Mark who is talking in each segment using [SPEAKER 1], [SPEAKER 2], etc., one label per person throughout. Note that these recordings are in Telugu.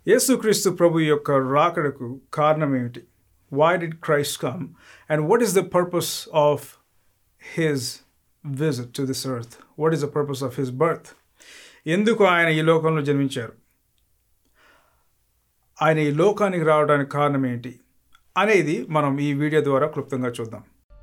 [SPEAKER 1] యేసుక్రీస్తు ప్రభు యొక్క రాకడకు కారణం ఏమిటి why did Christ come and what is the purpose of his visit to this earth what is the purpose of his birth ఎందుకు ఆయన ఈ లోకంలో జన్మించారు ఆయన ఈ లోకానికి రావడానికి కారణం ఏంటి అనేది మనం ఈ వీడియో ద్వారా క్లుప్తంగా చూద్దాం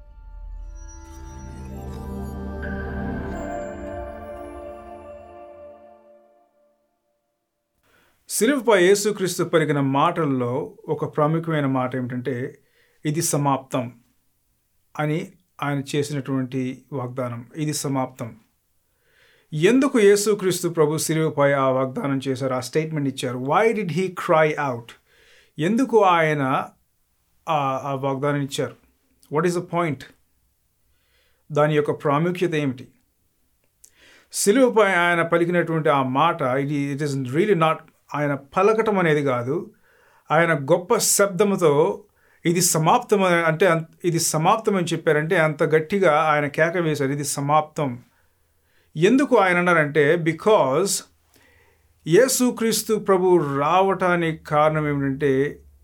[SPEAKER 1] సిలువపై యేసుక్రీస్తు పలికిన మాటల్లో ఒక ప్రాముఖ్యమైన మాట ఏమిటంటే ఇది సమాప్తం అని ఆయన చేసినటువంటి వాగ్దానం ఇది సమాప్తం ఎందుకు యేసుక్రీస్తు ప్రభు సిలువపై ఆ వాగ్దానం చేశారు ఆ స్టేట్మెంట్ ఇచ్చారు why did he cry out ఎందుకు ఆయన ఆ వాగ్దానం ఇచ్చారు వాట్ ఈస్ ద పాయింట్ దాని యొక్క ప్రాముఖ్యత ఏమిటి సిలువపై ఆయన పలికినటువంటి ఆ మాట ఇది ఇట్ ఈస్ రియలీ నాట్ ఆయన పలకటం అనేది కాదు ఆయన గొప్ప శబ్దముతో ఇది సమాప్తం అంటే ఇది సమాప్తం అని చెప్పారంటే అంత గట్టిగా ఆయన కేక వేశారు ఇది సమాప్తం ఎందుకు ఆయన అన్నారంటే బికాజ్ యేసుక్రీస్తు ప్రభు రావటానికి కారణం ఏమిటంటే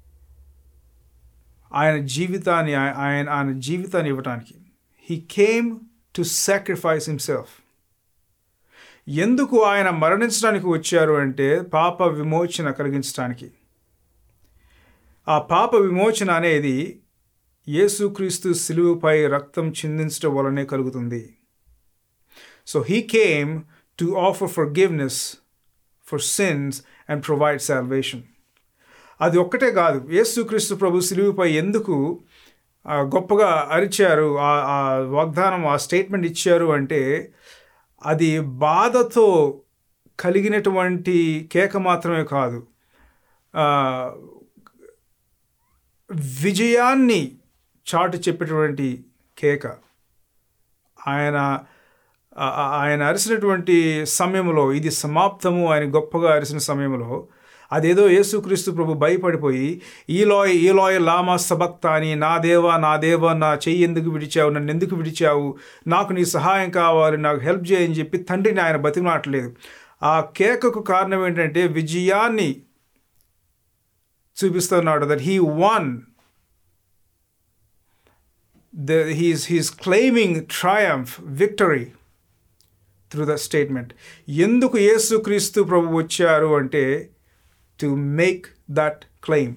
[SPEAKER 1] ఆయన జీవితాన్ని ఆయన ఆయన జీవితాన్ని ఇవ్వటానికి he came to sacrifice himself ఎందుకు ఆయన మరణించడానికి వచ్చారు అంటే పాప విమోచన కలిగించడానికి ఆ పాప విమోచన అనేది యేసుక్రీస్తు సిలువుపై రక్తం చిందించడం వలనే కలుగుతుంది so he came to offer forgiveness for sins and provide salvation అది ఒక్కటే కాదు యేసుక్రీస్తు ప్రభు సిలువుపై ఎందుకు గొప్పగా అరిచారు ఆ వాగ్దానం ఆ స్టేట్మెంట్ ఇచ్చారు అంటే అది బాధతో కలిగినటువంటి కేక మాత్రమే కాదు విజయాన్ని చాటు చెప్పేటువంటి కేక ఆయన ఆయన అరిసినటువంటి సమయంలో ఇది సమాప్తము ఆయన గొప్పగా అరిసిన సమయంలో అదేదో యేసుక్రీస్తు ప్రభు భయపడిపోయి ఈలోయ్ ఈలోయ్ లామా సబక్తా అని నా దేవా నా దేవా నా చెయ్యి ఎందుకు విడిచావు నన్ను ఎందుకు విడిచావు నాకు నీ సహాయం కావాలి నాకు హెల్ప్ చేయని చెప్పి తండ్రిని ఆయన బతిమాటలేదు ఆ కేకకు కారణం ఏంటంటే విజయాన్ని చూపిస్తున్నాడు that he won the he's he's claiming triumph victory through the statement ఎందుకు యేసుక్రీస్తు ప్రభు వచ్చారు అంటే టు మేక్ దట్ క్లెయిమ్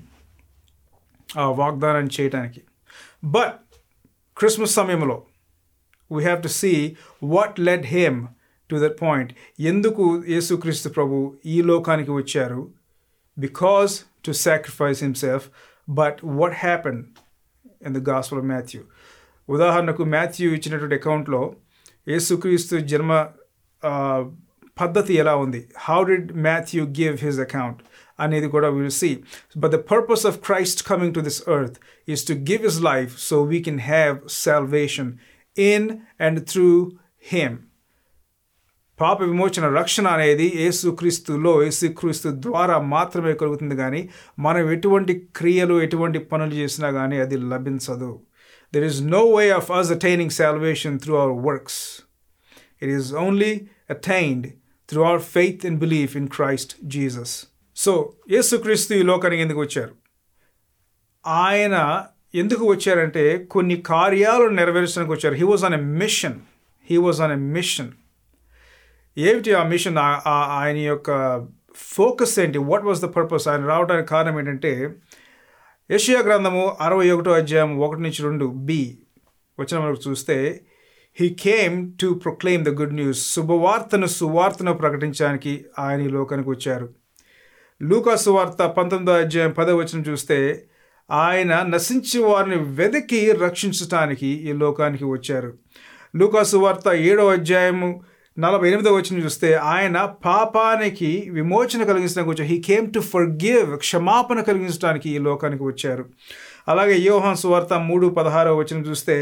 [SPEAKER 1] ఆ వాగ్దానం చేయడానికి బట్ క్రిస్మస్ సమయంలో we have to see what led him to that point ఎందుకు యేసుక్రీస్తు ప్రభు ఈ లోకానికి వచ్చారు because to sacrifice himself but what happen in the gospel of Matthew ఉదాహరణకు మాథ్యూ ఇచ్చినటువంటి అకౌంట్లో యేసుక్రీస్తు జన్మ పద్ధతి ఎలా ఉంది how did Matthew give his account అనేది కూడా will see but the purpose of Christ coming to this earth is to give his life so we can have salvation in and through him పాప విమోచన రక్షణ అనేది యేసుక్రీస్తులో యేసుక్రీస్తు ద్వారా మాత్రమే కలుగుతుంది కానీ మనం ఎటువంటి క్రియలు ఎటువంటి పనులు చేసినా కానీ అది లభించదు there is no way of us attaining salvation through our works it is only attained through our faith and belief in Christ Jesus so యేసుక్రీస్తు ఈ లోకానికి ఎందుకు వచ్చారు ఆయన ఎందుకు వచ్చారంటే కొన్ని కార్యాలు నెరవేర్చడానికి వచ్చారు he was on a mission he was on a mission ఏమిటి ఆ మిషన్ ఆయన యొక్క ఫోకస్ ఏంటి వాట్ వాజ్ ద పర్పస్ ఆయన రావడానికి కారణం ఏంటంటే యషియా గ్రంథము అరవై ఒకటో అధ్యాయం ఒకటి నుంచి రెండు బి వచ్చిన మనకు చూస్తే he came to proclaim the good news శుభవార్తను సువార్తను ప్రకటించడానికి ఆయన ఈ లోకానికి వచ్చారు లూకా సువార్త పంతొమ్మిదో అధ్యాయం పదో వచనం చూస్తే ఆయన నశించి వారిని వెదకి రక్షించటానికి ఈ లోకానికి వచ్చారు లూకా సువార్త ఏడో అధ్యాయము నలభై ఎనిమిదో వచ్చిన చూస్తే ఆయన పాపానికి విమోచన కలిగించడానికి వచ్చారు he came to forgive క్షమాపణ కలిగించడానికి ఈ లోకానికి వచ్చారు అలాగే యోహాన్ సువార్త మూడు పదహారో వచ్చిన చూస్తే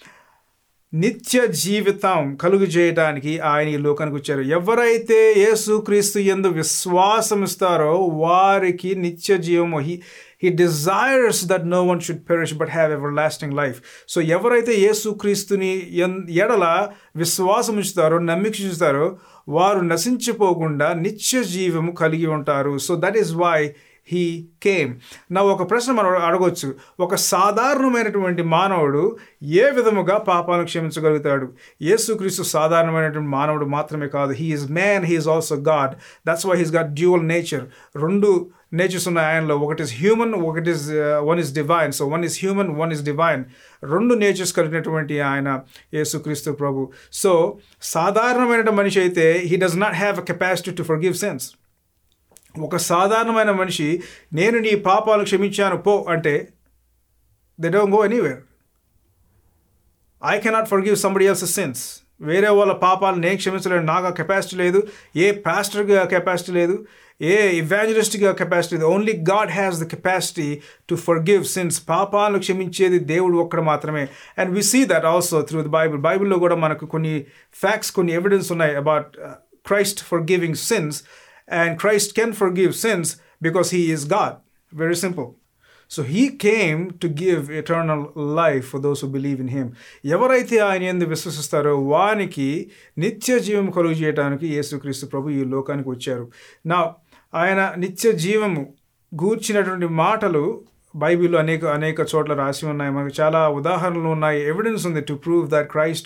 [SPEAKER 1] నిత్య జీవితం కలుగు చేయడానికి ఆయన ఈ లోకానికి వచ్చారు ఎవరైతే యేసుక్రీస్తు ఎందు విశ్వాసం ఇస్తారో వారికి నిత్య జీవము he he desires that no one should perish but have everlasting life so ఎవరైతే యేసుక్రీస్తుని ఎడల విశ్వాసం ఉంచుతారో నమ్మిక ఉంచుతారో వారు నశించిపోకుండా నిత్య జీవము కలిగి ఉంటారు so that is why he came నా ఒక ప్రశ్న మనం అడగొచ్చు ఒక సాధారణమైనటువంటి మానవుడు ఏ విధముగా పాపాలను క్షమించగలుగుతాడు యేసుక్రీస్తు సాధారణమైనటువంటి మానవుడు మాత్రమే కాదు he is man he is also God that's why he's got dual nature రెండు నేచర్స్ ఉన్నాయి ఆయనలో ఒకటి ఇస్ హ్యూమన్ ఒకటి is one is divine so one is human one is divine రెండు నేచర్స్ కలిగినటువంటి ఆయన యేసుక్రీస్తు ప్రభు సో సాధారణమైన మనిషి అయితే he does not have a capacity to forgive sins ఒక సాధారణమైన మనిషి నేను నీ పాపాలు క్షమించాను పో అంటే they don't go anywhere I cannot forgive somebody else sins వేరే వాళ్ళ పాపాలు నేను క్షమించలేను నాకు ఆ కెపాసిటీ లేదు ఏ పాస్టర్గా కెపాసిటీ లేదు ఏ ఇవాంజలిస్ట్గా కెపాసిటీ లేదు only God has the capacity to forgive sins పాపాలను క్షమించేది దేవుడు ఒక్కడ మాత్రమే and we see that also through the Bible బైబిల్లో కూడా మనకు కొన్ని ఫ్యాక్ట్స్ కొన్ని ఎవిడెన్స్ ఉన్నాయి about Christ forgiving sins and Christ can forgive sins because he is God very simple so he came to give eternal life for those who believe in him ఎవరైతే ఆయన ఎందు విశ్వసిస్తారో వానికి నిత్య జీవం కలుగు చేయడానికి యేసుక్రీస్తు ప్రభు ఈ లోకానికి వచ్చారు నా ఆయన నిత్య జీవము గూర్చినటువంటి మాటలు బైబిల్లో అనేక అనేక చోట్ల రాసి ఉన్నాయి మనకు చాలా ఉదాహరణలు ఉన్నాయి ఎవిడెన్స్ ఉంది to prove that Christ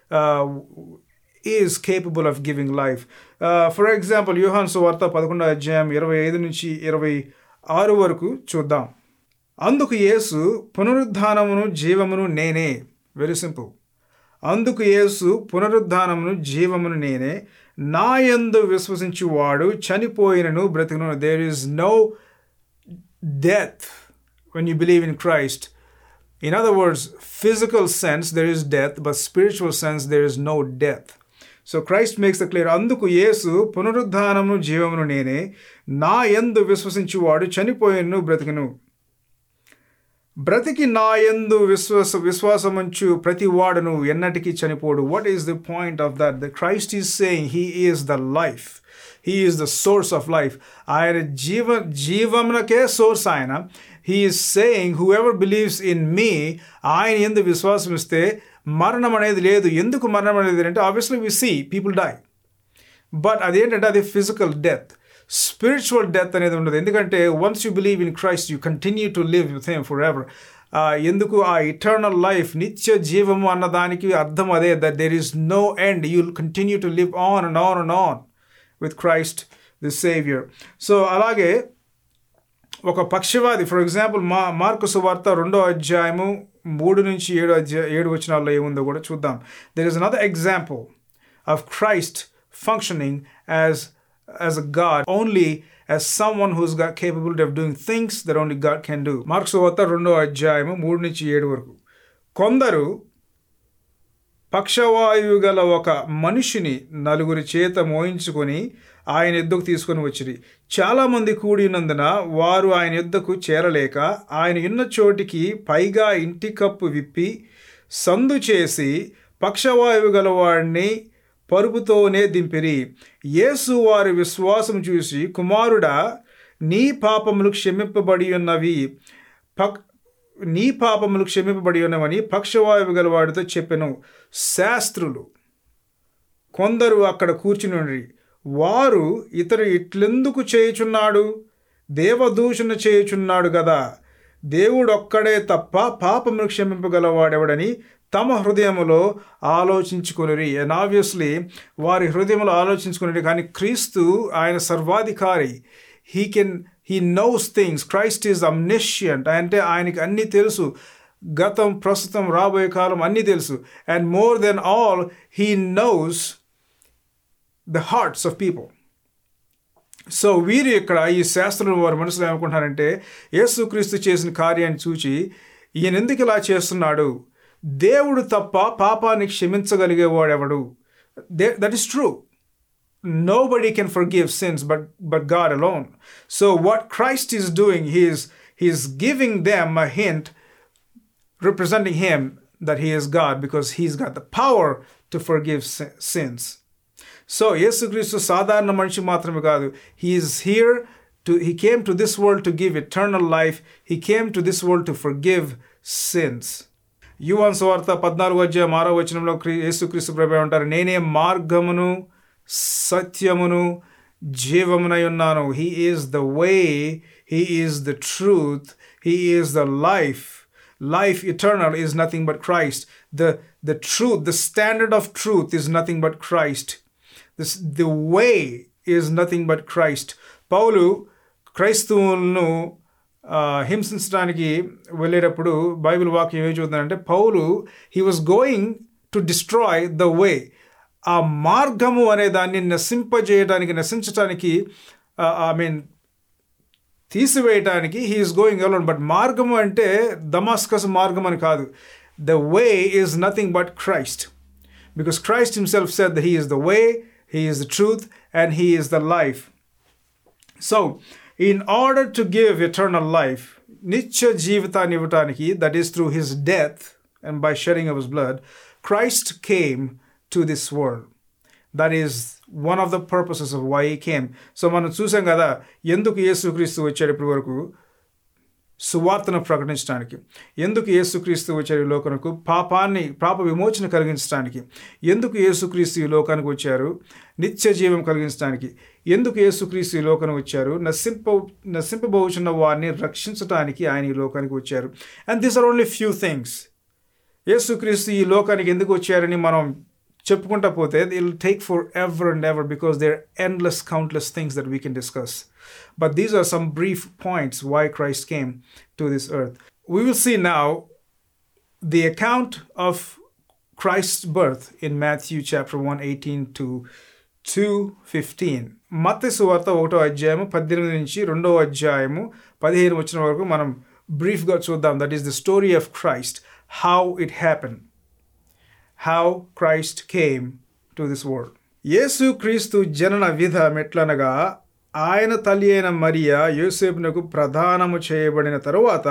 [SPEAKER 1] is capable of giving life for example యూహాన్ సువార్త పదకొండో అధ్యాయం ఇరవై ఐదు నుంచి ఇరవై ఆరు వరకు చూద్దాం అందుకు యేసు పునరుద్ధానమును జీవమును నేనే వెరీ సింపుల్ అందుకు యేసు పునరుద్ధానమును జీవమును నేనే నా యందు విశ్వసించువాడు చనిపోయినను బ్రతుకును there is no death when you believe in Christ in other words physical sense there is death but spiritual sense there is no death so Christ makes the clear అందుకు యేసు పునరుద్ధానము జీవమును నేనే నా యందు విశ్వసించువాడు చనిపోయినను బ్రతుకును బ్రతికి నా యందు విశ్వాస విశ్వాసముంచు ప్రతి వాడును ఎన్నటికీ చనిపోడు what is the point of that the Christ is saying he is the life he is the source of life ఆయన జీవ జీవమునకే సోర్స్ ఆయన he is saying who ever believes in me ఆయన ఎందు విశ్వాసం ఇస్తే మరణం అనేది లేదు ఎందుకు మరణం అనేది అంటే obviously we see people die but అదేంటంటే అది ఫిజికల్ డెత్ స్పిరిచువల్ డెత్ అనేది ఉండదు ఎందుకంటే once you believe in Christ you continue to live with him for forever ఎందుకు ఆ ఇటర్నల్ లైఫ్ నిత్య జీవము అన్నదానికి అర్థం అదే that there is no end you continue to live on and on and on with Christ the saviour so అలాగే ఒక పక్షవాది ఫర్ ఎగ్జాంపుల్ మా మార్కు సువార్త రెండో అధ్యాయము మూడు నుంచి ఏడు అధ్యాయ ఏడు వచనాల్లో ఏముందో కూడా చూద్దాం there is another example of Christ functioning as as a God, only as someone who's got capability of doing things that only God can do. Mark's వద్ద రెండో అధ్యాయము మూడు నుంచి ఏడు వరకు కొందరు పక్షవాయువు గల ఒక మనిషిని నలుగురి చేత మోయించుకొని ఆయన ఎద్దుకు తీసుకొని వచ్చిరి చాలామంది కూడినందున వారు ఆయన ఎద్దుకు చేరలేక ఆయన ఉన్న చోటికి పైగా ఇంటి కప్పు విప్పి సందు చేసి పక్షవాయువు గలవాడిని పరుపుతోనే దింపిరి యేసు వారి విశ్వాసం చూసి కుమారుడా నీ పాపములు క్షమింపబడి ఉన్నవి పక్ నీ పాపములు క్షమింపబడి ఉన్నవని పక్షవాయువు గలవాడితో చెప్పెను శాస్త్రులు కొందరు అక్కడ కూర్చుని వారు ఇతరు ఇట్లెందుకు చేయుచున్నాడు దేవదూషణ చేయుచున్నాడు కదా దేవుడొక్కడే తప్ప పాపములు క్షమింపగలవాడెవడని తమ హృదయములో ఆలోచించుకుని అండ్ ఆబ్వియస్లీ వారి హృదయంలో ఆలోచించుకుని కానీ క్రీస్తు ఆయన సర్వాధికారి he can he knows things Christ is omniscient అంటే ఆయనకి అన్నీ తెలుసు గతం ప్రస్తుతం రాబోయే కాలం అన్నీ తెలుసు and more than all he knows the hearts of people so వీరు ఇక్కడ ఈ శాస్త్రులు వారి మనసులో ఏమనుకుంటున్నారంటే యేసుక్రీస్తు చేసిన కార్యాన్ని చూచి ఈయన ఎందుకు ఇలా చేస్తున్నాడు దేవుడు తప్ప పాపాన్ని క్షమించగలిగేవాడెవడు that is true nobody can forgive sins but but God alone. So what Christ is doing, he is he is giving them a hint representing him that he is God because he's got the power to forgive sins. So యేసుక్రీస్తు సాధారణ మనిషి మాత్రమే కాదు he is here to he came to this world to give eternal life. He came to this world to forgive sins. Yuvan స్వార్త పద్నాలుగు అధ్యాయం ఆరో వచనంలో యేసుక్రీస్తు ప్రభు ఉంటారు నేనే మార్గమును సత్యమును జీవమునై ఉన్నాను he is the way he is the truth he is the life life eternal is nothing but Christ. The, the truth, the standard of truth is nothing but Christ. This, the way is nothing but Christ. Paulu క్రైస్తవులను ఆ, హింసించడానికి వెళ్ళేటప్పుడు బైబిల్ వాక్యం ఏం చూద్దానంటే Paulu he was going to destroy the way ఆ మార్గము అనే దాన్ని నశింపజేయడానికి నశించడానికి ఐ మీన్ తీసివేయటానికి హీఈస్ గోయింగ్ అలోన్ బట్ మార్గము అంటే దమాస్కస్ మార్గం అని కాదు the way is nothing but Christ because Christ himself said the he is the way he is the truth and he is the life so in order to give eternal life నిత్య జీవితాన్ని ఇవ్వటానికి that is through his death and by shedding of his blood Christ came to this world that is one of the purposes of why came so మనం చూసాం కదా ఎందుకు యేసుక్రీస్తు వచ్చాడు ఇప్పటి వరకు సువార్తను ప్రకటించడానికి ఎందుకు యేసుక్రీస్తు వచ్చారు ఈ లోకనకు పాపాన్ని పాప విమోచన కలిగించడానికి ఎందుకు యేసుక్రీస్తు ఈ లోకానికి వచ్చారు నిత్య జీవం కలిగించడానికి ఎందుకు యేసుక్రీస్తు ఈ లోకానికి వచ్చారు నశింప నశింపబోచున్న వారిని రక్షించడానికి ఆయన ఈ లోకానికి వచ్చారు and these are only few things యేసుక్రీస్తు ఈ లోకానికి ఎందుకు వచ్చారని మనం చెప్పుకుంటా పోతే it'll take for ever and ever because there endless countless things that we can discuss But these are some brief points why Christ came to this earth. We will see now the account of Christ's birth in Matthew chapter 1, 18 to 2:15. మత్తయి సువార్త ఒకటో అధ్యాయము పద్దెనిమిది నుంచి రెండో అధ్యాయము పదిహేను వచ్చిన వరకు మనం బ్రీఫ్గా చూద్దాం that is the story of Christ how it happen how Christ came to this world Yesu Kristu జనన విధం ఎట్లనగా ఆయన తల్లి అయిన మరియా యోసేపునకు ప్రధానము చేయబడిన తరువాత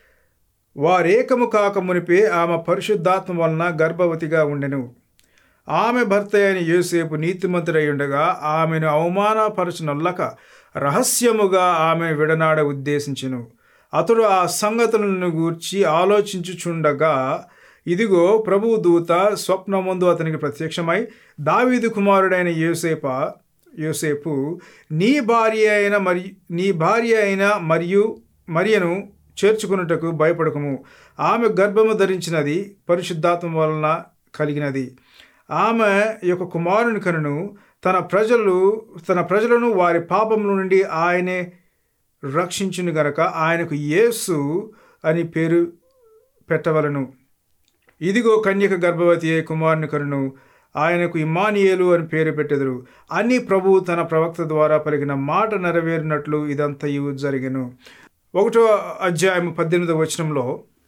[SPEAKER 1] వారేకము కాక మునిపే ఆమె పరిశుద్ధాత్మ వలన గర్భవతిగా ఉండెను ఆమె భర్త అయిన యోసేపు నీతిమంతుడై ఉండగా ఆమెను అవమానపరచునొల్లక రహస్యముగా ఆమె విడనాడ ఉద్దేశించెను అతడు ఆ సంగతులను గూర్చి ఆలోచించుచుండగా ఇదిగో ప్రభువు దూత స్వప్నముందు అతనికి ప్రత్యక్షమై దావీదు కుమారుడైన యోసేప యోసేపు నీ భార్య అయిన మరి నీ భార్య అయిన మరియు మరియను చేర్చుకున్నటకు భయపడకము ఆమె గర్భము ధరించినది పరిశుద్ధాత్మ వలన కలిగినది ఆమె యొక్క కుమారుని కనును తన ప్రజలు తన ప్రజలను వారి పాపముల నుండి ఆయనే రక్షించును గనక ఆయనకు యేసు అని పేరు పెట్టవలను ఇదిగో కన్యక గర్భవతి అయి కుమారుని కనును ఆయనకు ఇమానియేలు అని పేరు పెట్టెదరు అని ప్రభువు తన ప్రవక్త ద్వారా పలికిన మాట నెరవేరినట్లు ఇదంతయు జరిగెను ఒకటో అధ్యాయం పద్దెనిమిదవ వచనంలో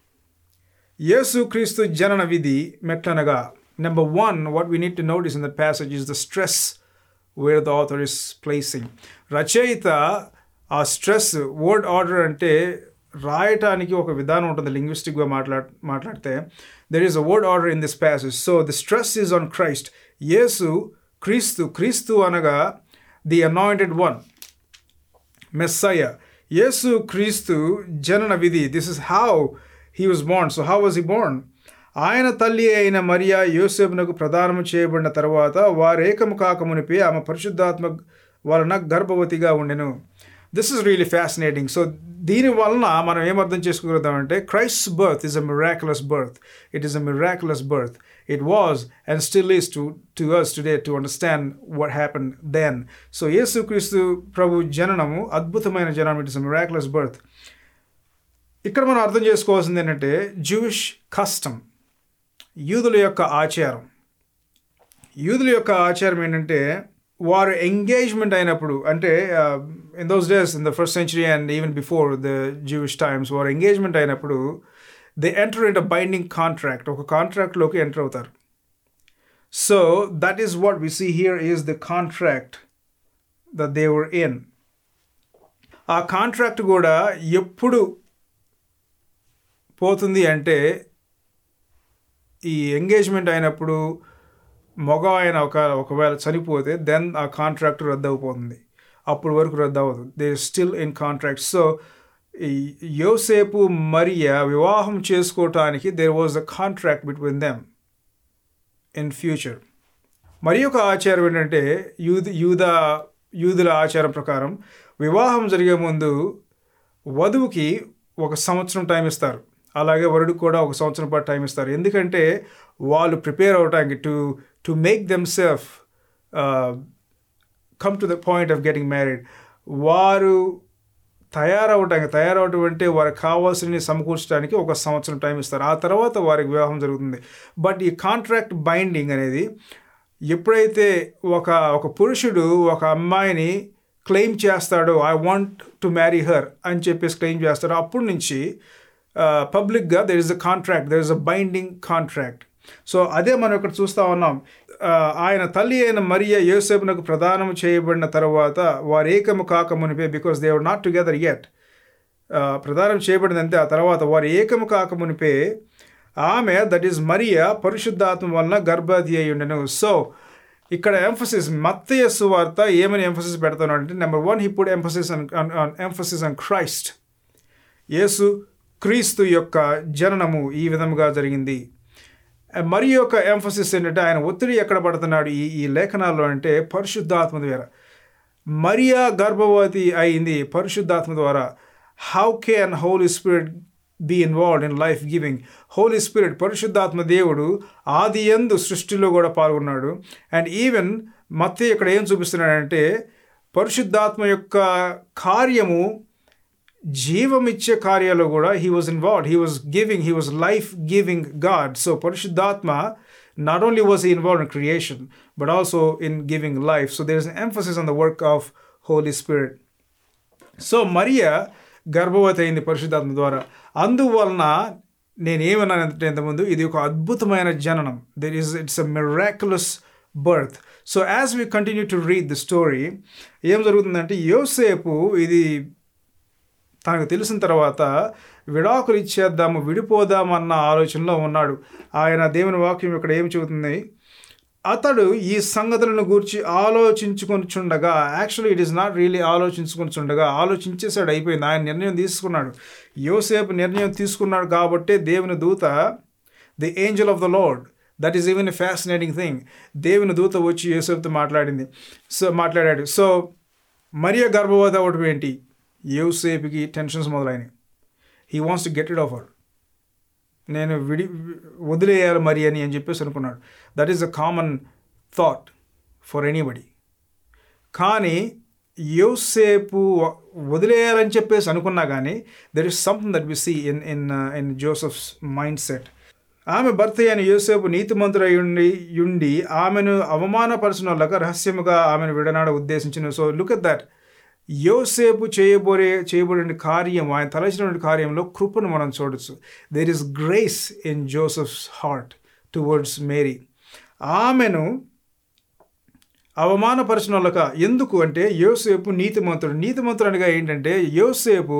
[SPEAKER 1] యేసు క్రీస్తు జనన విధి మెట్లనగా number one what we need to notice in that passage is the stress where the author is placing రచయిత ఆ స్ట్రెస్ వర్డ్ ఆర్డర్ అంటే రాయటానికి ఒక విధానం ఉంటుంది లింగ్విస్టిక్గా మాట్లా మాట్లాడితే there is a word order in this passage so the stress is on Christ Yesu Kristu Kristu అనగా the anointed one Messiah Yesu Kristu జనన విధి this is how he was born so how was he born ఆయన తల్లి అయిన మరియా యోసేపునకు ప్రదానము చేయబడిన తర్వాత వారేకము కాకమునిపి ఆమె పరిశుద్ధాత్మ వలన గర్భవతిగా ఉండెను this is really fascinating so దీని వలన మనం ఏమర్థం చేసుకోగలుగుతామంటే Christ birth is a miraculous birth it is a miraculous birth it was and still is to to us today to understand what happen then so యేసుక్రీస్తు ప్రభు జననము అద్భుతమైన జననం it is a miraculous birth ఇక్కడ మనం అర్థం చేసుకోవాల్సింది ఏంటంటే జూయిష్ కస్టమ్ యూదుల యొక్క ఆచారం యూదుల యొక్క ఆచారం ఏంటంటే వారు ఎంగేజ్మెంట్ అయినప్పుడు అంటే in those days in the first century and even before the Jewish times వారు ఎంగేజ్మెంట్ అయినప్పుడు they enter in a binding contract ఒక కాంట్రాక్ట్లోకి ఎంటర్ అవుతారు so that is what we see here is the contract the they're in a contract కూడా ఎప్పుడు పోతుంది అంటే ఈ ఎంగేజ్మెంట్ అయినప్పుడు మగ ఆయన ఒక ఒకవేళ చనిపోతే దెన్ ఆ కాంట్రాక్ట్ రద్దు అయిపోతుంది అప్పటి వరకు రద్దు అవ్వదు they still in contract so ఈ యోసేపు మరియ వివాహం చేసుకోవటానికి there was a contract between them in future మరి ఒక ఆచారం ఏంటంటే యూద యూద యూదుల ఆచారం ప్రకారం వివాహం జరిగే ముందు వధువుకి ఒక సంవత్సరం టైం ఇస్తారు అలాగే వరుడికి కూడా ఒక సంవత్సరం పాటు టైం ఇస్తారు ఎందుకంటే వాళ్ళు ప్రిపేర్ అవడానికి to to make them self come to the point of getting married వారు తయారవటానికి తయారవటం అంటే వారికి కావాల్సినవి సమకూర్చడానికి ఒక సంవత్సరం టైం ఇస్తారు ఆ తర్వాత వారికి వివాహం జరుగుతుంది బట్ ఈ కాంట్రాక్ట్ బైండింగ్ అనేది ఎప్పుడైతే ఒక ఒక పురుషుడు ఒక అమ్మాయిని క్లెయిమ్ చేస్తాడో I want to marry her అని చెప్పేసి క్లెయిమ్ చేస్తాడో అప్పటి నుంచి పబ్లిక్గా there is a contract there is a binding contract so అదే మనం ఇక్కడ చూస్తూ ఉన్నాం ఆ, ఆయన తల్లి అయిన మరియ యోసేపునకు ప్రదానం చేయబడిన తర్వాత వారు ఏకము కాక మునిపే because they were not together yet ప్రదానం చేయబడిందంటే ఆ తర్వాత వారు ఏకము కాక మునిపే ఆమె దట్ ఈస్ మరియ పరిశుద్ధాత్మ వలన గర్భవతి అయి ఉండెను సో ఇక్కడ ఎంఫసిస్ మత్తయ సువార్త ఏమని ఎంఫసిస్ పెడతాను అంటే number one he put emphasis on emphasis on Christ Yesu Kristu యొక్క జననము ఈ విధముగా జరిగింది మరి యొక్క ఎంఫసిస్ ఏంటంటే ఆయన ఒత్తిడి ఎక్కడ పడుతున్నాడు ఈ ఈ లేఖనాల్లో అంటే పరిశుద్ధాత్మ ద్వారా మరియా గర్భవతి అయింది పరిశుద్ధాత్మ ద్వారా how can Holy Spirit be involved in life giving Holy Spirit పరిశుద్ధాత్మ దేవుడు ఆది ఎందు సృష్టిలో కూడా పాల్గొన్నాడు అండ్ ఈవెన్ మత్తే ఇక్కడ ఏం చూపిస్తున్నాడంటే పరిశుద్ధాత్మ యొక్క కార్యము జీవమిచ్చే కార్యాలు కూడా he was involved he was giving he was life giving God so పరిశుద్ధాత్మ not only was involved in creation but also in giving life so there is emphasis on the work of Holy Spirit so Mariya గర్భవతి అయింది పరిశుద్ధాత్మ ద్వారా అందువలన నేనేమన్నానంటే ఇంతకుముందు ఇది ఒక అద్భుతమైన జననం there is it's a miraculous birth so as we continue to read the story ఏం జరుగుతుందంటే యోసేపు ఇది తనకు తెలిసిన తర్వాత విడాకులు ఇచ్చేద్దాము విడిపోదామన్న ఆలోచనలో ఉన్నాడు ఆయన దేవుని వాక్యం ఇక్కడ ఏం చెబుతుంది అతడు ఈ సంగతులను గూర్చి ఆలోచించుకొనిచుండగా actually it is not really ఆలోచించుకొనిచుండగా ఆలోచించేసాడు అయిపోయింది ఆయన నిర్ణయం తీసుకున్నాడు యోసేపు నిర్ణయం తీసుకున్నాడు కాబట్టే దేవుని దూత the angel of the Lord that is even a fascinating thing దేవుని దూత వచ్చి యోసేపుతో మాట్లాడింది సో మాట్లాడాడు సో మరియ గర్భవతి అవడం ఏంటి యోసేపుకి టెన్షన్స్ మొదలైనవి he wants to get it off her నేను విడి వదిలేయాలి మరి అని అని చెప్పేసి అనుకున్నాడు that is a common thought for anybody కానీ యోసేపు వదిలేయాలని చెప్పేసి అనుకున్నా కానీ there is something that we see in in in Joseph's mindset ఆమె భర్త అయిన యోసేపు నీతిమంతుడై ఉండి ఉండి ఆమెను అవమానపరచిన వాళ్ళక రహస్యముగా ఆమెను విడనాడ ఉద్దేశించిన సో లుక్ ఎట్ దట్ యోసేపు చేయబోరే చేయబడిన కార్యం ఆయన తలచినటువంటి కార్యంలో కృపను మనం చూడొచ్చు there is grace in Joseph's heart towards Mary ఆమెను అవమానపరిచిన వాళ్ళక ఎందుకు అంటే యోసేపు నీతిమంతుడు నీతిమంతుడు అనగా ఏంటంటే Yosepu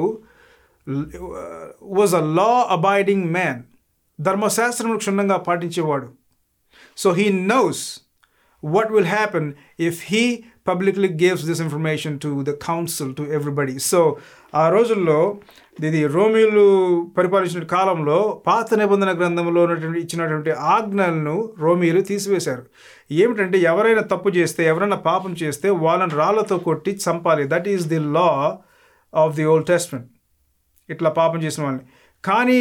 [SPEAKER 1] was a law abiding man ధర్మశాస్త్రమును క్షుణ్ణంగా పాటించేవాడు so he knows what will happen if he publicly gives this information to the council to everybody so ఆ రోజుల్లో ఇది రోమిలు పరిపాలించిన కాలంలో పాత నిబంధన గ్రంథంలో ఉన్నటువంటి ఇచ్చినటువంటి ఆజ్ఞలను రోమిలు తీసివేశారు ఏమిటంటే ఎవరైనా తప్పు చేస్తే ఎవరైనా పాపం చేస్తే వాళ్ళని రాళ్లతో కొట్టి చంపాలి that is the law of the Old Testament ఇట్లా పాపం చేసిన వాళ్ళని కానీ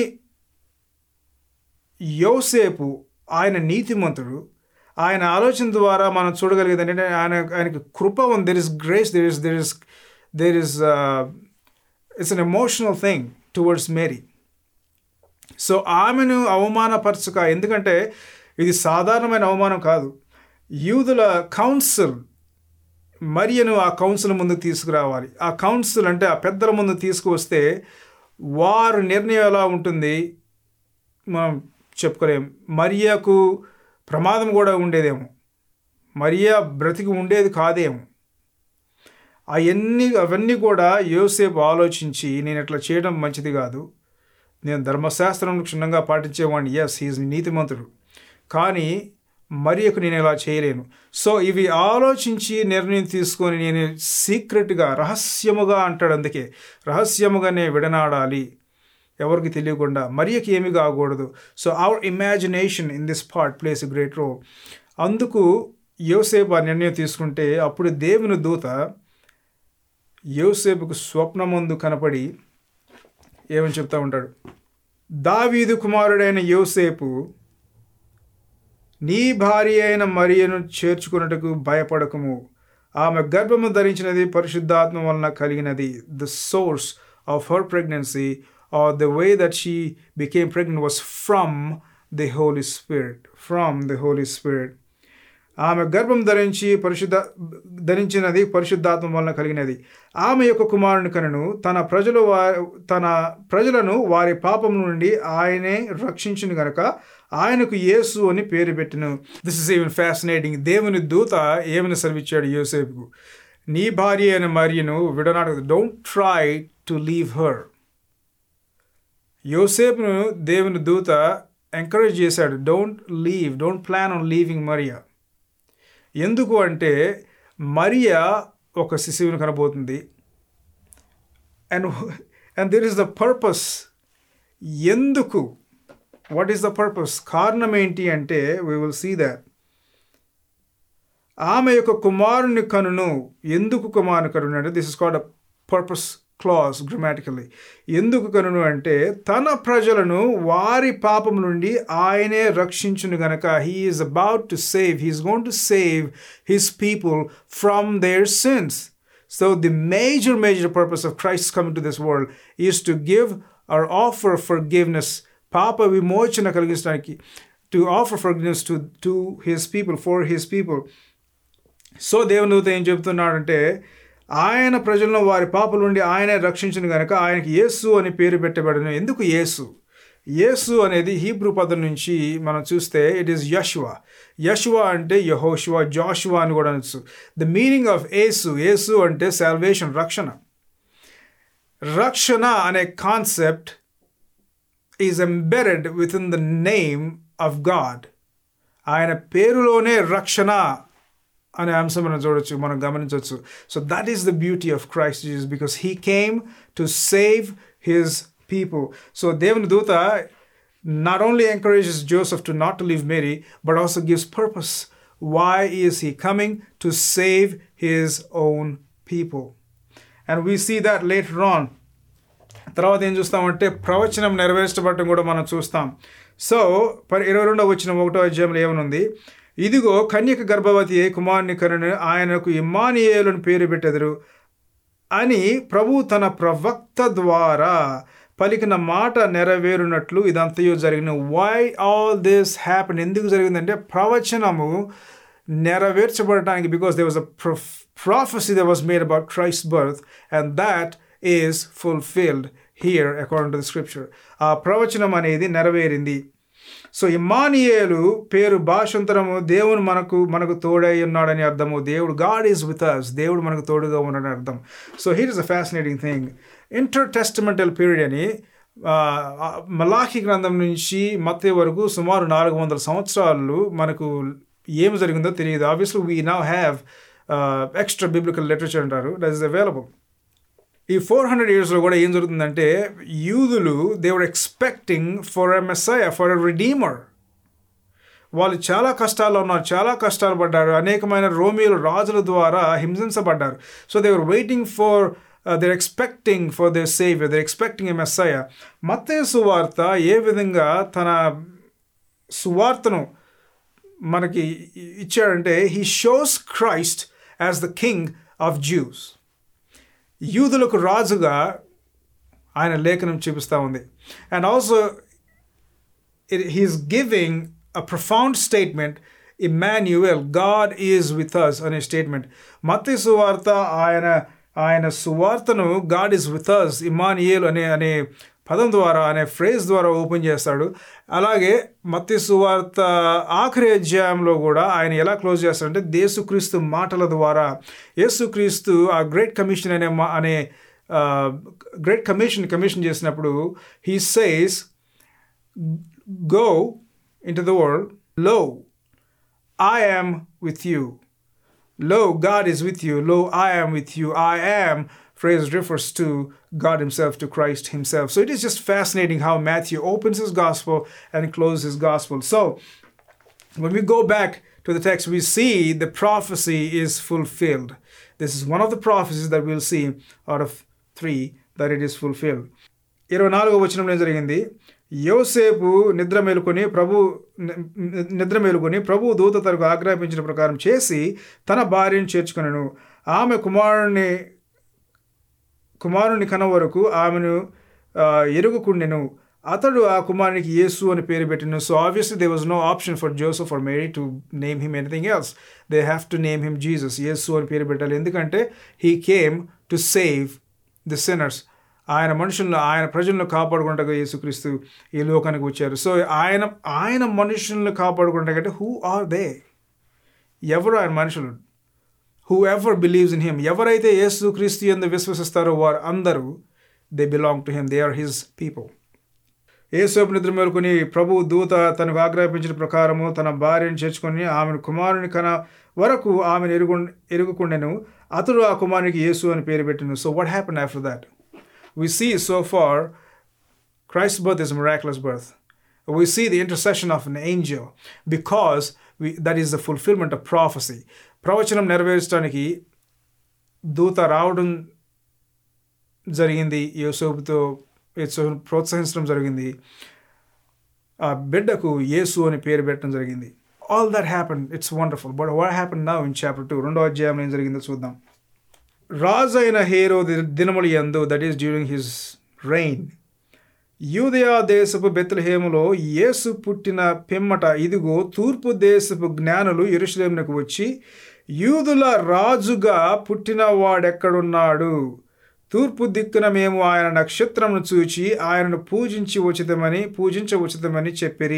[SPEAKER 1] యోసేపు ఆయన నీతిమంతుడు ఆయన ఆలోచన ద్వారా మనం చూడగలిగేది ఏంటంటే ఆయన ఆయనకి కృప ఉంది there is grace there is there is there is it's an emotional thing towards Mary so ఆమెను అవమానపరచక ఎందుకంటే ఇది సాధారణమైన అవమానం కాదు యూదుల కౌన్సిల్ మరియను ఆ కౌన్సిల్ ముందుకు తీసుకురావాలి ఆ కౌన్సిల్ అంటే ఆ పెద్దల ముందు తీసుకువస్తే వారు నిర్ణయం ఎలా ఉంటుంది మనం చెప్పుకోలేం మరియకు ప్రమాదం కూడా ఉండేదేమో మరియా బ్రతికి ఉండేది కాదేమో అవన్నీ అవన్నీ కూడా యోసేపు ఆలోచించి నేను ఇట్లా చేయడం మంచిది కాదు నేను ధర్మశాస్త్రం క్షుణ్ణంగా పాటించేవాడిని ఎస్ హీజ్ నీతిమంతుడు కానీ మరియకు నేను ఇలా చేయలేను సో ఇవి ఆలోచించి నిర్ణయం తీసుకొని నేను సీక్రెట్గా రహస్యముగా అంటాడు అందుకే రహస్యముగానే విడనాడాలి ఎవరికి తెలియకుండా మరియకి ఏమి కాకూడదు so our imagination in this part place great role అందుకు యోసేపు ఆ నిర్ణయం తీసుకుంటే అప్పుడు దేవుని దూత యోసేపుకు స్వప్నమందు కనపడి ఏమని చెప్తా ఉంటాడు దావీదు కుమారుడైన యోసేపు నీ భార్య అయిన మరియను చేర్చుకున్నట్టుకు భయపడకము ఆమె గర్భము ధరించినది పరిశుద్ధాత్మ వలన కలిగినది the source of her pregnancy or the way that she became pregnant was from the Holy Spirit from the Holy Spirit ఆమె గర్భం ధరించి పరిశుద్ధ ధరించినది పరిశుద్ధాత్మ వలన కలిగినది ఆమె యొక్క కుమారుని కనును తన ప్రజలు వారి తన ప్రజలను వారి పాపం నుండి ఆయనే రక్షించును గనక ఆయనకు యేసు అని పేరు పెట్టిను దిస్ ఇస్ ఈవెన్ ఫ్యాసినేటింగ్ దేవుని దూత ఏమని సెలవిచ్చాడు యోసేపుకు నీ భార్య అయిన మరియను విడనాడు don't try to leave her యోసేపును దేవుని దూత ఎంకరేజ్ చేశాడు don't leave don't plan on leaving Mariya ఎందుకు అంటే మరియా ఒక శిశువుని కనబోతుంది and and there is the purpose ఎందుకు వాట్ ఈస్ ద పర్పస్ కారణం ఏంటి అంటే వీ విల్ సీ దట్ ఆమె యొక్క కుమారుని కనును ఎందుకు కుమారుని కనును అంటే this is called a purpose clause grammatically ఎందుకు కనును అంటే తన ప్రజలను వారి పాపం నుండి ఆయనే రక్షించును గనక he is about to save he is going to save his people from their sins so the major major purpose of Christ coming to this world is to give or offer forgiveness పాప విమోచన కలిగించడానికి to offer forgiveness to to his people for his people so దేవుని దూత ఏం చెప్తున్నాడంటే ఆయన ప్రజలను వారి పాపల నుండి ఆయనే రక్షించిన కనుక ఆయనకి యేసు అని పేరు పెట్టబడిన ఎందుకు యేసు యేసు అనేది హీబ్రూ పదం నుంచి మనం చూస్తే ఇట్ ఈస్ యష్వా యష్వా అంటే యహోషువా జాషువా అని కూడా అనొచ్చు the meaning of Yesu Yesu అంటే సాల్వేషన్ రక్షణ రక్షణ అనే concept is embedded within the name of God ఆయన పేరులోనే రక్షణ అనే అంశం మనం చూడొచ్చు మనం గమనించవచ్చు so that is the beauty of Christ Jesus because he came to save his people so దేవుని దూత not only encourages Joseph to not to leave Mary, but also gives purpose. Why is he coming? To save his own people. And we see that later on. తర్వాత ఏం చూస్తామంటే ప్రవచనం నెరవేర్చబడటం కూడా మనం చూస్తాం సో పరి ఇరవై రెండవ వచ్చిన ఒకటో అధ్యాయంలో ఏమనుంది ఇదిగో కన్యక గర్భవతి కుమారుని కరుణ ఆయనకు ఇమ్మానియేలుని పేరు పెట్టెదరు అని ప్రభు తన ప్రవక్త ద్వారా పలికిన మాట నెరవేరునట్లు ఇదంతయో జరిగిన వై ఆల్ దిస్ హ్యాపెన్ ఎందుకు జరిగిందంటే ప్రవచనము నెరవేర్చబడటానికి because they was a prophecy the was made about Christ birth and that is fulfilled here according to the scripture ఆ ప్రవచనం అనేది నెరవేరింది సో ఇమానియేలు పేరు భాషంతరము దేవుడు మనకు మనకు తోడై ఉన్నాడని అర్థము దేవుడు గాడ్ ఈజ్ విత్ అస్ దేవుడు మనకు తోడుగా ఉన్నాడని అర్థం so here is a fascinating thing inter testamental period అని మలాఖీ గ్రంథం నుంచి మత్తే వరకు సుమారు నాలుగు వందల సంవత్సరాలు మనకు ఏమి జరిగిందో తెలియదు obviously we now have extra biblical literature అంటారు దట్ ఈస్ అవైలబుల్ ఈ ఫోర్ హండ్రెడ్ ఇయర్స్లో కూడా ఏం జరుగుతుందంటే యూదులు they're expecting for a Messiah for a redeemer వాళ్ళు చాలా కష్టాల్లో ఉన్నారు చాలా కష్టాలు పడ్డారు అనేకమైన రోమియోలు రాజుల ద్వారా హింసించబడ్డారు so they're waiting for they're expecting for their saviour they're expecting a Messiah Matthe సువార్త ఏ విధంగా తన సువార్తను మనకి ఇచ్చాడంటే he shows Christ as the king of Jews యూదులకు రాజుగా ఆయన లేఖనం చూపిస్తూ ఉంది and also it he's giving a profound statement Emmanuel God is with us అనే స్టేట్మెంట్ మత్తి సువార్త ఆయన ఆయన సువార్తను God is with us Emmanuel అనే అనే పదం ద్వారా అనే ఫ్రేజ్ ద్వారా ఓపెన్ చేస్తాడు అలాగే మత్తి సువార్త ఆఖరి అధ్యాయంలో కూడా ఆయన ఎలా క్లోజ్ చేస్తాడంటే దేశుక్రీస్తు మాటల ద్వారా యేసుక్రీస్తు ఆ గ్రేట్ కమిషన్ అనే మా అనే గ్రేట్ కమిషన్ కమిషన్ చేసినప్పుడు he says go into the world lo I am with you Lo, God is with you. Lo, I am with you. I am phrase refers to God Himself, to Christ Himself. So it is just fascinating how Matthew opens his gospel and closes his gospel. So when we go back to the text, we see the prophecy is fulfilled. This is one of the prophecies that will see out of three that it is fulfilled ఇరవై నాలుగో వచనంలో ఏం జరిగింది యోసేపు నిద్ర మేలుకొని ప్రభు నిద్ర మేలుకొని ప్రభు దూత తనకు ఆజ్ఞాపించిన ప్రకారం చేసి తన భార్యను చేర్చుకునను ఆమె కుమారుని కుమారుని కన వరకు ఆమెను ఆ, ఎరుగుకుండెను అతడు ఆ కుమారునికి యేసు అని పేరు పెట్టిన so obviously they was no option for Joseph for Mary to name him anything else they have to name him Jesus Yesu అని పేరు పెట్టాలి ఎందుకంటే he came to save the sinners ఆయన మనుషులను ఆయన ప్రజలను కాపాడుకుంటగా యేసుక్రీస్తు ఈ లోకానికి వచ్చారు సో ఆయన ఆయన మనుషులను కాపాడుకుంటే హూ ఆర్ దే ఎవరు ఆయన మనుషులు who ever believes in him ఎవరైతే యేసు క్రీస్తు ఎందు విశ్వసిస్తారో వారు అందరూ they belong to him they are his people యేసోపు నిద్ర మేలుకొని ప్రభు దూత తనకు ఆజ్ఞాపించిన ప్రకారము తన భార్యను చేర్చుకొని ఆమెను కుమారుని కన వరకు ఆమెను ఎరుగు ఎరుగుకుండెను అతడు ఆ కుమారునికి యేసు అని పేరు పెట్టిను so what happen after that we see so far Christ's birth is a miraculous birth. We see the intercession of an angel because we, that is the fulfillment of prophecy. ప్రవచనం నెరవేర్చడానికి దూత రావడం జరిగింది యోసోపుతో యేసుని ప్రోత్సహించడం జరిగింది ఆ బిడ్డకు యేసు అని పేరు పెట్టడం జరిగింది all that happen it's wonderful but what happen now in chapter two రెండో అధ్యాయం ఏం జరిగిందో చూద్దాం రాజు అయిన హేరో దినములు యందు that is during his reign యూదయా దేశపు బెత్లహేములో యేసు పుట్టిన పిమ్మట ఇదిగో తూర్పు దేశపు జ్ఞానులు ఎరుషలేమునకు వచ్చి యూదుల రాజుగా పుట్టిన వాడెక్కడున్నాడు తూర్పు దిక్కున మేము ఆయన నక్షత్రమును చూచి ఆయనను పూజించి ఉచితమని పూజించ ఉచితమని చెప్పిరి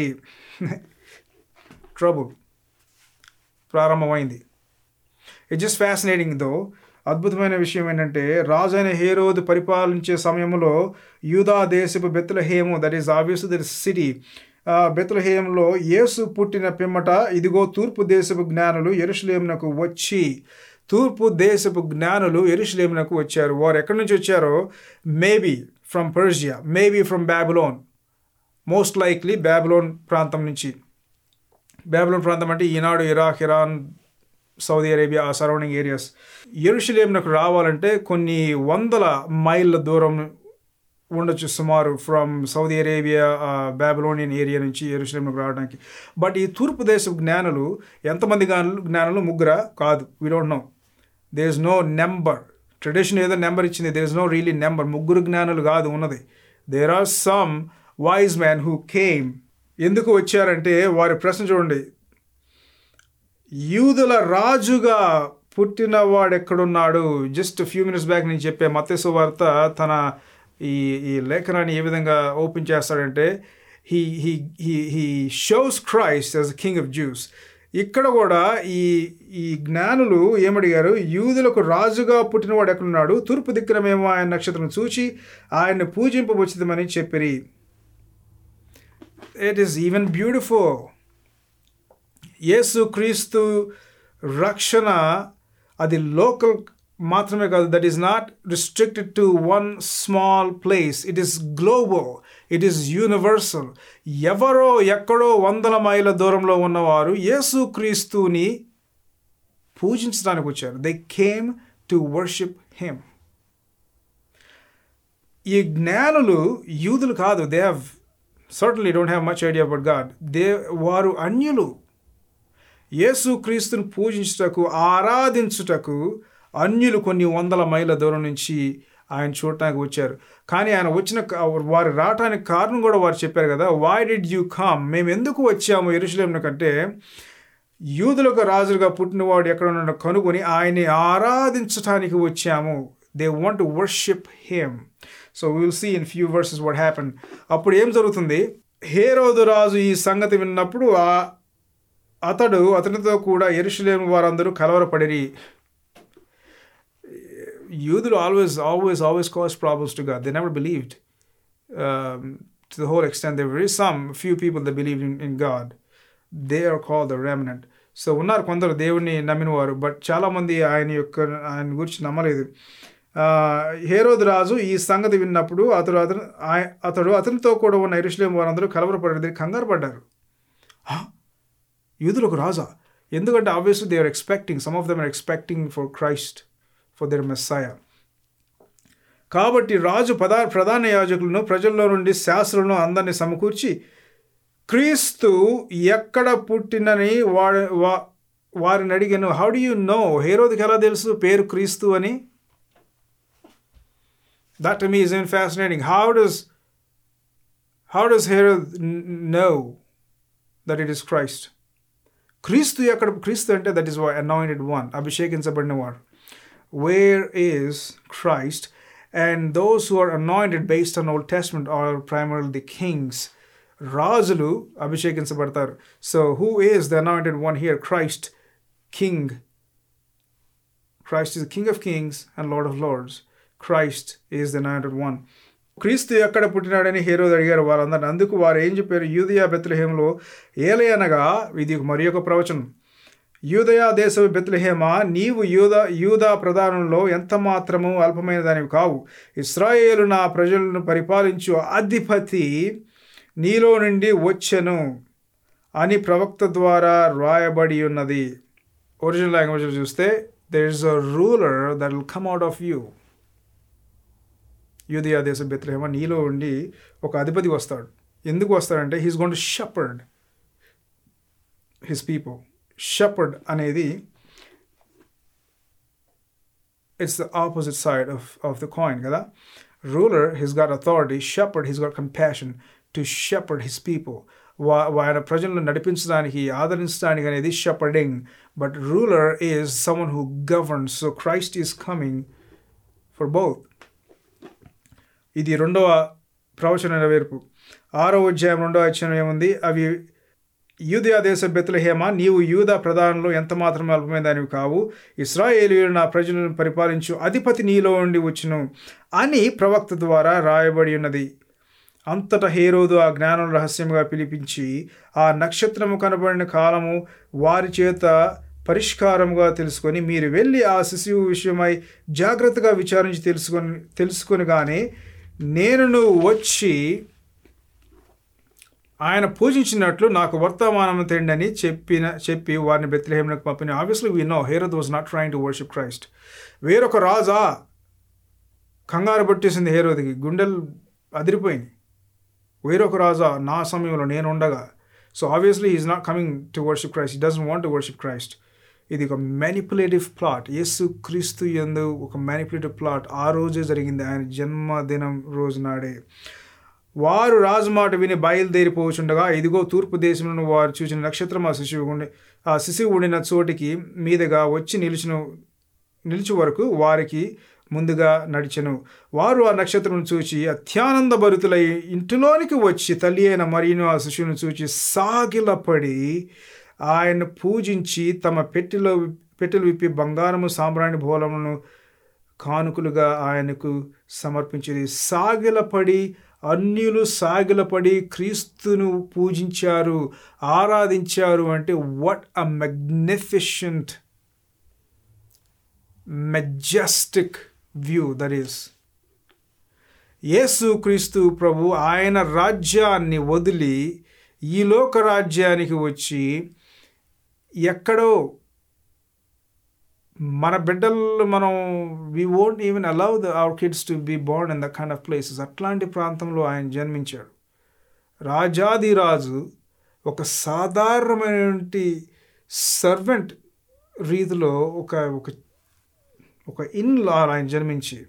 [SPEAKER 1] ట్రబుల్ ప్రారంభమైంది ఇట్ జస్ట్ ఫ్యాసినేటింగ్ దో అద్భుతమైన విషయం ఏంటంటే రాజైన హేరోదు పరిపాలించే సమయంలో యూదా దేశపు Bethlehem that is obvious that city బెత్లహేయంలో యేసు పుట్టిన పిమ్మట ఇదిగో తూర్పు దేశపు జ్ఞానులు ఎరుషలేమునకు వచ్చి తూర్పు దేశపు జ్ఞానులు ఎరుషలేమునకు వచ్చారు వారు ఎక్కడి నుంచి వచ్చారో maybe from Persia maybe from Babylon most likely Babylon ప్రాంతం నుంచి బ్యాబులోన్ ప్రాంతం అంటే ఈనాడు ఇరాక్ ఇరాన్ సౌదీ అరేబియా ఆ సరౌండింగ్ ఏరియాస్ ఎరుషలేంకు రావాలంటే కొన్ని వందల మైళ్ళ దూరం ఉండొచ్చు సుమారు from Saudi Arabia Babylonian area నుంచి ఎరుషలేంకు రావడానికి బట్ ఈ తూర్పు దేశ జ్ఞానులు ఎంతమంది జ్ఞానులు జ్ఞానులు ముగ్గురా కాదు we don't know there is no number tradition ఏదో నెంబర్ ఇచ్చింది there is no really number ముగ్గురు జ్ఞానులు కాదు ఉన్నది there are some wise man who came ఎందుకు వచ్చారంటే వారి ప్రశ్న చూడండి యూదుల రాజుగా పుట్టిన వాడు ఎక్కడున్నాడు జస్ట్ ఫ్యూ మినిట్స్ బ్యాక్ నేను చెప్పే మత్స్సు వార్త తన ఈ ఈ లేఖనాన్ని ఏ విధంగా ఓపెన్ చేస్తాడంటే he he he he shows Christ as king of Jews ఇక్కడ కూడా ఈ ఈ జ్ఞానులు ఏమడిగారు యూదులకు రాజుగా పుట్టినవాడు ఎక్కడున్నాడు తూర్పు దిక్కున మేము ఆయన నక్షత్రం చూచి ఆయన్ని పూజింపవచ్చుదమని చెప్పిరి it is even beautiful Yesu Kreestu రక్షణ అది లోకల్ మాత్రమే కాదు that is not restricted to one small place it is global it is universal ఎవరో ఎక్కడో వందల మైళ్ళ దూరంలో ఉన్నవారు యేసు క్రీస్తుని పూజించడానికి వచ్చారు they came to worship him ఈ జ్ఞానులు యూదులు కాదు they have certainly don't have much idea about God they వారు అన్యులు యేసు క్రీస్తుని పూజించుటకు ఆరాధించుటకు అన్యులు కొన్ని వందల మైళ్ళ దూరం నుంచి ఆయన చూడటానికి వచ్చారు కానీ ఆయన వచ్చిన వారు రావటానికి కారణం కూడా వారు చెప్పారు కదా వై డిడ్ యూ కమ్ మేము ఎందుకు వచ్చాము ఎరుసలేంను కంటే యూదులకు రాజులుగా పుట్టినవాడు ఎక్కడ ఉన్నాడో కనుగొని ఆయన్ని ఆరాధించటానికి వచ్చాము they want to worship him so will see in few verses what happen అప్పుడు ఏం జరుగుతుంది హేరోదు రాజు ఈ సంగతి విన్నప్పుడు ఆ అతడు అతనితో కూడా ఎరుషులేము వారందరూ కలవరపడిరి యూదులు always always always causes problems to God they never believed to the whole extent they very some few people the believe in in God they are call the remnant so ఉన్నారు కొందరు దేవుడిని నమ్మినవారు బట్ చాలామంది ఆయన యొక్క ఆయన గురించి నమ్మలేదు హేరోద్ రాజు ఈ సంగతి విన్నప్పుడు అతడు అతను అతడు అతనితో కూడా ఉన్న ఎరుషులేం వారందరూ కలవరపడేది కంగారు పడ్డారు యూదులకు రాజా ఎందుకంటే obviously they are expecting some of them are expecting for Christ for their messiah కాబట్టి రాజు పదా ప్రధాన యాజకులను ప్రజల్లో నుండి శాస్త్రులను అందరినీ సమకూర్చి క్రీస్తు ఎక్కడ పుట్టినని వారి వా- వారిని అడిగాను హౌ డు యూ నో హేరోదికి ఎలా తెలుసు పేరు క్రీస్తు అని that me is in fascinating how does how does Herod know that it is Christ Kreestu ఎక్కడ క్రీస్తు అంటే దట్ ఈస్ అనాయింటెడ్ వన్ అభిషేకించబడిన వాడు where is Christ and those who are anointed based on old testament are primary the kings రాజులు అభిషేకించబడతారు so who is the anointed one here Christ king Christ is king of Kings and lord of lords Christ is the anointed one Kreestu ఎక్కడ పుట్టినాడని హీరోది అడిగారు వారందరిని అందుకు వారు ఏం చెప్పారు యూదయా బెత్లహేమలో ఏలయనగా ఇది మరి ఒక ప్రవచనం యూదయా దేశ బెత్లహేమ నీవు యూద యూదా ప్రధానంలో ఎంత మాత్రము అల్పమైన దానివి కావు ఇస్రాయేలు నా ప్రజలను పరిపాలించు అధిపతి నీలో నుండి వచ్చెను అని ప్రవక్త ద్వారా రాయబడి ఉన్నది ఒరిజినల్ లాంగ్వేజ్ చూస్తే there is a ruler that will come out of you Judea దేశ బెత్లహేమ నీలో ఉండి ఒక అధిపతి వస్తాడు ఎందుకు వస్తాడంటే he's gone to shepherd his people shepherd అనేది it's the opposite side of of the coin కదా ruler he's got authority shepherd he's got compassion to shepherd his people వా ఆయన ప్రజలను నడిపించడానికి ఆదరించడానికి అనేది shepherding but ruler is someone who governs so Christ is coming for both ఇది రెండవ ప్రవచన నెరవేర్పు ఆరో అధ్యాయం రెండవ అధ్యాయం ఏముంది అవి యూదయా దేశ బెత్లహేమ నీవు యూదా ప్రధానంలో ఎంత మాత్రం అల్పమైన దానివి కావు ఇస్రాయేలీయులు నా ప్రజలను పరిపాలించు అధిపతి నీలో ఉండి వచ్చును అని ప్రవక్త ద్వారా రాయబడి ఉన్నది అంతటా హేరోదు ఆ జ్ఞానం రహస్యంగా పిలిపించి ఆ నక్షత్రము కనబడిన కాలము వారి చేత పరిష్కారముగా తెలుసుకొని మీరు వెళ్ళి ఆ శిశువు విషయమై జాగ్రత్తగా విచారించి తెలుసుకొని తెలుసుకొని కానీ నేను నువ్వు వచ్చి ఆయన పూజించినట్లు నాకు వర్తమానం తెండి అని చెప్పిన చెప్పి వారిని బెత్లహేమునకు పంపిన obviously we know Herod was not trying to worship Christ వేరొక రాజా కంగారు పట్టేసింది హేరోదికి గుండెలు అదిరిపోయింది వేరొక రాజా నా సమయంలో నేను ఉండగా so obviously is not coming to worship Christ he doesn't want to worship Christ ఇది ఒక మ్యానిపులేటివ్ ప్లాట్ యేసు క్రీస్తు ఎందు ఒక మ్యానిపులేటివ్ ప్లాట్ ఆ రోజే జరిగింది ఆయన జన్మదినం రోజు నాడే వారు రాజు మాట విని బయలుదేరిపోచుండగా ఇదిగో తూర్పు దేశంలో వారు చూసిన నక్షత్రం ఆ శిశువు ఉండి ఆ శిశువు ఉండిన చోటికి మీదుగా వచ్చి నిలిచిన నిలిచి వరకు వారికి ముందుగా నడిచెను వారు ఆ నక్షత్రం చూచి అత్యానంద భరితులై ఇంటిలోనికి వచ్చి తల్లి అయిన మరియును ఆ శిశువును చూచి సాగిలపడి ఆయన పూజించి తమ పెట్టెలో పెట్టెలు విప్పి బంగారము సాంబ్రాణి భోలమును కానుకలుగా ఆయనకు సమర్పించింది సాగిలపడి అన్యులు సాగిలపడి క్రీస్తును పూజించారు ఆరాధించారు అంటే what a magnificent majestic view that is Yesu Kreestu ప్రభు ఆయన రాజ్యాన్ని వదిలి ఈ లోక రాజ్యానికి వచ్చి ఎక్కడో మన బిడ్డలు మనం we won't even allow the our kids to be born in the kind of places అట్లాంటి ప్రాంతంలో ఆయన జన్మించాడు రాజాది రాజు ఒక సాధారణమైనటువంటి సర్వెంట్ రీతిలో ఒక ఒక ఒక ఇన్లో ఆయన జన్మించి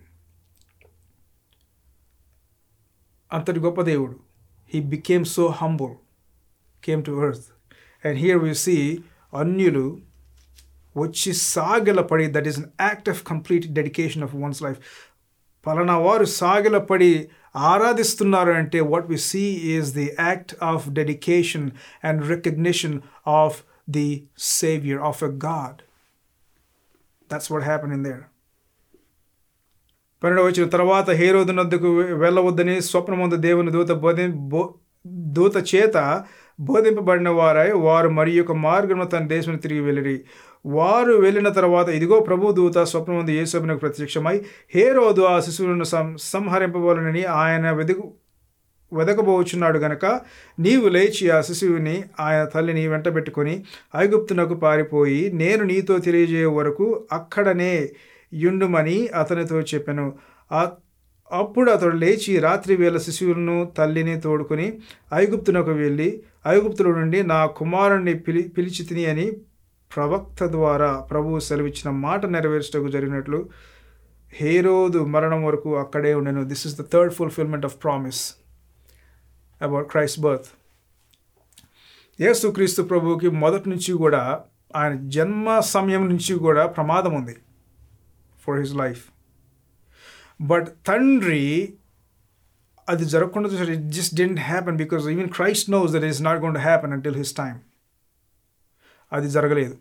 [SPEAKER 1] అంతటి గొప్ప దేవుడు he became so humble came to earth and here we see అన్యులు వచ్చి సాగిలపడి that is an act of complete dedication of one's life పలానా వారు సాగిలపడి ఆరాధిస్తున్నారు అంటే what we see is the act of dedication and recognition of the saviour of a God that's what happen in there పన్నెండు వచ్చిన తర్వాత హేరోదునద్దుకు వెళ్ళవద్దని స్వప్నమందు దేవుని దూత బోధి బో దూత చేత బోధింపబడిన వారై వారు మరి యొక్క మార్గంలో తన దేశం తిరిగి వెళ్ళిరి వారు వెళ్ళిన తర్వాత ఇదిగో ప్రభు దూత స్వప్నమందు యేసోబునకు ప్రత్యక్షమై హేరోదు ఆ శిశువులను సం సంహరింపబోలనని ఆయన వెదుగు వెదకబోచున్నాడు గనక నీవు లేచి ఆ శిశువుని ఆయన తల్లిని వెంటబెట్టుకొని ఐగుప్తునకు పారిపోయి నేను నీతో తెలియజేయ వరకు అక్కడనే యుండుమని అతనితో చెప్పాను ఆ- అప్పుడు అతడు లేచి రాత్రి వేళ శిశువులను తల్లిని తోడుకొని ఐగుప్తునకు వెళ్ళి ఐగుప్తుల నుండి నా కుమారుణ్ణి పిలి పిలిచి తిని అని ప్రవక్త ద్వారా ప్రభువు సెలవిచ్చిన మాట నెరవేర్చటకు జరిగినట్లు హేరోదు మరణం వరకు అక్కడే ఉండెను this is the third fulfilment of promise about Christ birth Yesu Kreestu ప్రభువుకి మొదటి నుంచి కూడా ఆయన జన్మ సమయం నుంచి కూడా ప్రమాదం ఉంది ఫర్ హిజ్ లైఫ్ బట్ తండ్రి అది జరగకుండా చూసాడు it just doesn't happen because even Christ knows that is not gone to happen until his time అది జరగలేదు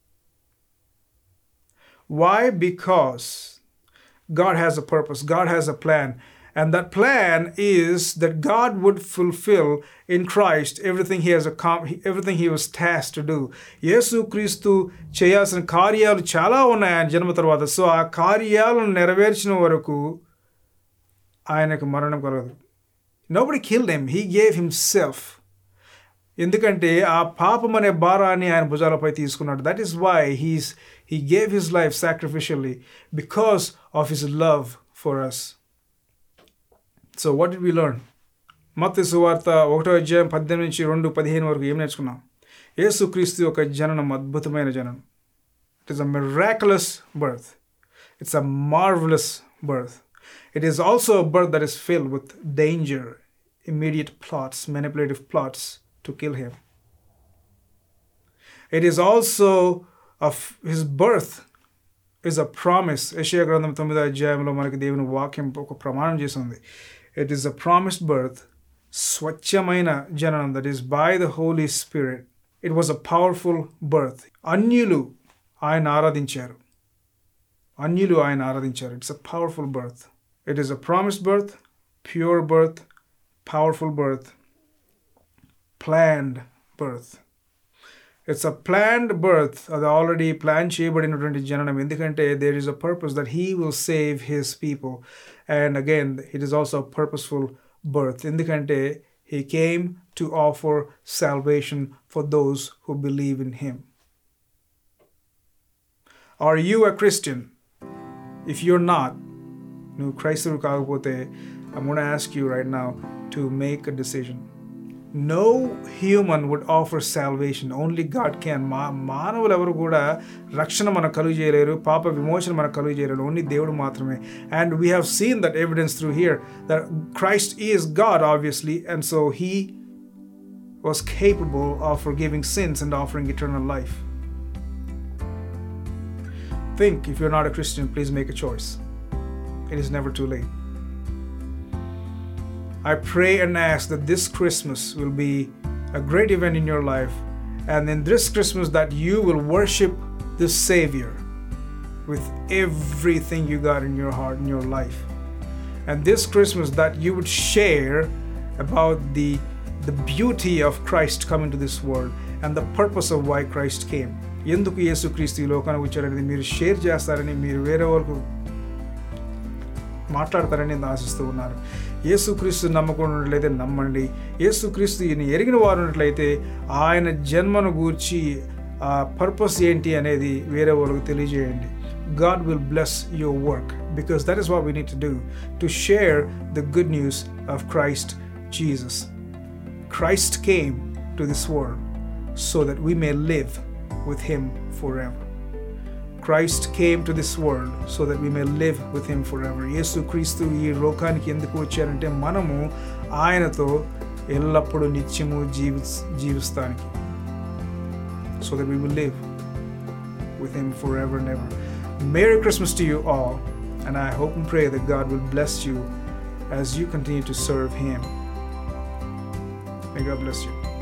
[SPEAKER 1] why because God has a purpose, God has a plan. And that plan is that God would fulfill in Christ everything he has accom- everything he was tasked to do. Yesu Kreestu చేయాల్సిన కార్యాలు చాలా ఉన్నాయి ఆయన జన్మ తర్వాత సో ఆ కార్యాలను నెరవేర్చిన వరకు ఆయనకు మరణం కలగదు nobody killed him he gave himself ఎందుకంటే ఆ పాపం అనే భారాన్ని ఆయన భుజాలపై తీసుకున్నాడు that is why he's he gave his life sacrificially because of his love for us so what did we learn మత్తి సువార్త ఒకటో అధ్యాయం పద్దెనిమిది నుంచి రెండు పదిహేను వరకు ఏం నేర్చుకున్నాం యేసుక్రీస్తు యొక్క జననం అద్భుతమైన జననం it is a miraculous birth it's a marvellous birth it is also a birth that is filled with danger immediate plots, manipulative plots to kill him. It is also of his birth is a promise. యెషయా గ్రంథం తొమ్మిదో అధ్యాయంలో మనకి దేవుని వాక్యం ఒక ప్రమాణం చేసింది it is a promised birth స్వచ్ఛమైన జననం that is by the holy spirit it was a powerful birth అన్యులు ఆయన ఆరాధించారు అన్యులు ఆయన ఆరాధించారు it's a powerful birth it is a promised birth pure birth powerful birth, planned birth. It's a planned birth అది ఆల్రెడీ ప్లాన్ చేయబడినటువంటి జననం ఎందుకంటే there is a purpose that he will save his people and again it is also purposeful birth ఎందుకంటే he came to offer salvation for those who believe in him are you a Christian if you're not నువ్వు క్రైస్తవుడు కాకపోతే I'm going to ask you right now to make a decision. No human would offer salvation. Only God can. మా మానవులు ఎవరు కూడా రక్షణ మనకు కలుగు చేయలేరు పాప విమోచన మనకు కలుగు చేయలేరు ఓన్లీ దేవుడు మాత్రమే and we have seen that evidence through here that Christ is God obviously and so he was capable of forgiving sins and offering eternal life. Think if you're not a Christian, please make a choice. It is never too late. I pray and ask that this Christmas will be a great event in your life, and in this Christmas, that you will worship the Savior with everything you got in your heart and your life. And this Christmas, that you would share about the, the beauty of Christ coming to this world and the purpose of why Christ came. ఎందుకు యేసుక్రీస్తు ఈ లోకానికి వచ్చారనేది మీరు షేర్ చేస్తారని మీరు వేరే వాళ్ళకు మాట్లాడతారని నేను ఆశిస్తూ ఉన్నాను యేసుక్రీస్తు నమ్మకం ఉన్నట్లయితే నమ్మండి యేసుక్రీస్తు ఈయన ఎరిగిన వారు ఉన్నట్లయితే ఆయన జన్మను గూర్చి ఆ పర్పస్ ఏంటి అనేది వేరే వాళ్ళకు తెలియజేయండి God will bless your work because that is what we need to do to share the good news of Christ Jesus. Christ came to this world so that we may live with Him forever. Christ came to this world so that we may live with him forever. యేసు క్రీస్తు ఈ లోకానికి ఎందుకు వచ్చారంటే మనము ఆయనతో ఎల్లప్పుడూ నిత్యము జీవి జీవిస్తానికి so that we will live with him for ever and ever merry Christmas to you all and I hope and pray that God will bless you as you continue to serve him may God bless you